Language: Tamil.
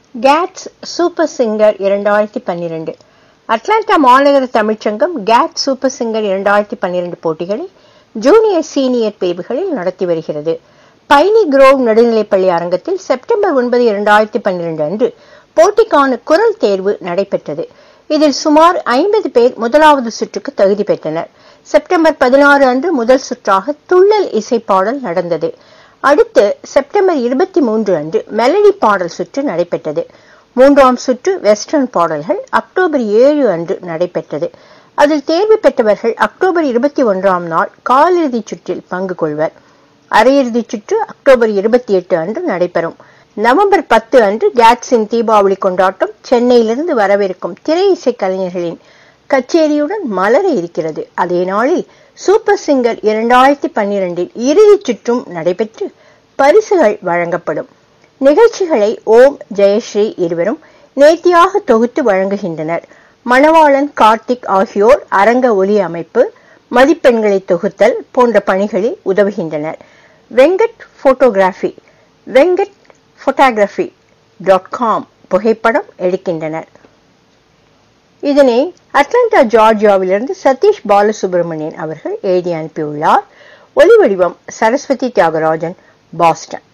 கேட்ஸ் சூப்பர் சிங்கர் இரண்டாயிரத்தி பன்னிரண்டு அட்லாண்டா மாநகர தமிழ்ச்சங்கம் கேட் சூப்பர் சிங்கர் இரண்டாயிரத்தி பன்னிரண்டு போட்டிகளை ஜூனியர் சீனியர் பிரிவுகளில் நடத்தி வருகிறது பைனி குரோவ் நடுநிலைப்பள்ளி அரங்கத்தில் செப்டம்பர் ஒன்பது இரண்டாயிரத்தி பன்னிரண்டு அன்று போட்டிக்கான குரல் தேர்வு நடைபெற்றது இதில் சுமார் ஐம்பது பேர் முதலாவது சுற்றுக்கு தகுதி பெற்றனர் செப்டம்பர் பதினாறு அன்று முதல் சுற்றாக துள்ளல் இசை பாடல் நடந்தது அடுத்து செப்டம்பர் இருபத்தி மூன்று அன்று மெலடி பாடல் சுற்று நடைபெற்றது மூன்றாம் சுற்று வெஸ்டர்ன் பாடல்கள் அக்டோபர் ஏழு அன்று நடைபெற்றது அதில் தேர்வு பெற்றவர்கள் அக்டோபர் இருபத்தி ஒன்றாம் நாள் காலிறுதிச் சுற்றில் பங்கு கொள்வர் அரையிறுதிச் சுற்று அக்டோபர் இருபத்தி எட்டு அன்று நடைபெறும் நவம்பர் பத்து அன்று கேட்ஸின் தீபாவளி கொண்டாட்டம் சென்னையிலிருந்து வரவிருக்கும் திரை இசை கலைஞர்களின் கச்சேரியுடன் மலர இருக்கிறது அதே நாளில் சூப்பர் சிங்கர் இரண்டாயிரத்தி பன்னிரண்டில் இறுதிச் சுற்றும் நடைபெற்று பரிசுகள் வழங்கப்படும் நிகழ்ச்சிகளை ஓம் ஜெயஸ்ரீ இருவரும் நேர்த்தியாக தொகுத்து வழங்குகின்றனர் மணவாளன் கார்த்திக் ஆகியோர் அரங்க ஒலி அமைப்பு மதிப்பெண்களை தொகுத்தல் போன்ற பணிகளில் உதவுகின்றனர் Venkat photography Venkat photography dot com புகைப்படம் எடுக்கின்றனர் இதனை அட்லாண்டா ஜார்ஜியாவிலிருந்து சதீஷ் பாலசுப்ரமணியன் அவர்கள் எழுதி அனுப்பியுள்ளார் ஒலி வடிவம் சரஸ்வதி தியாகராஜன் பாஸ்டன்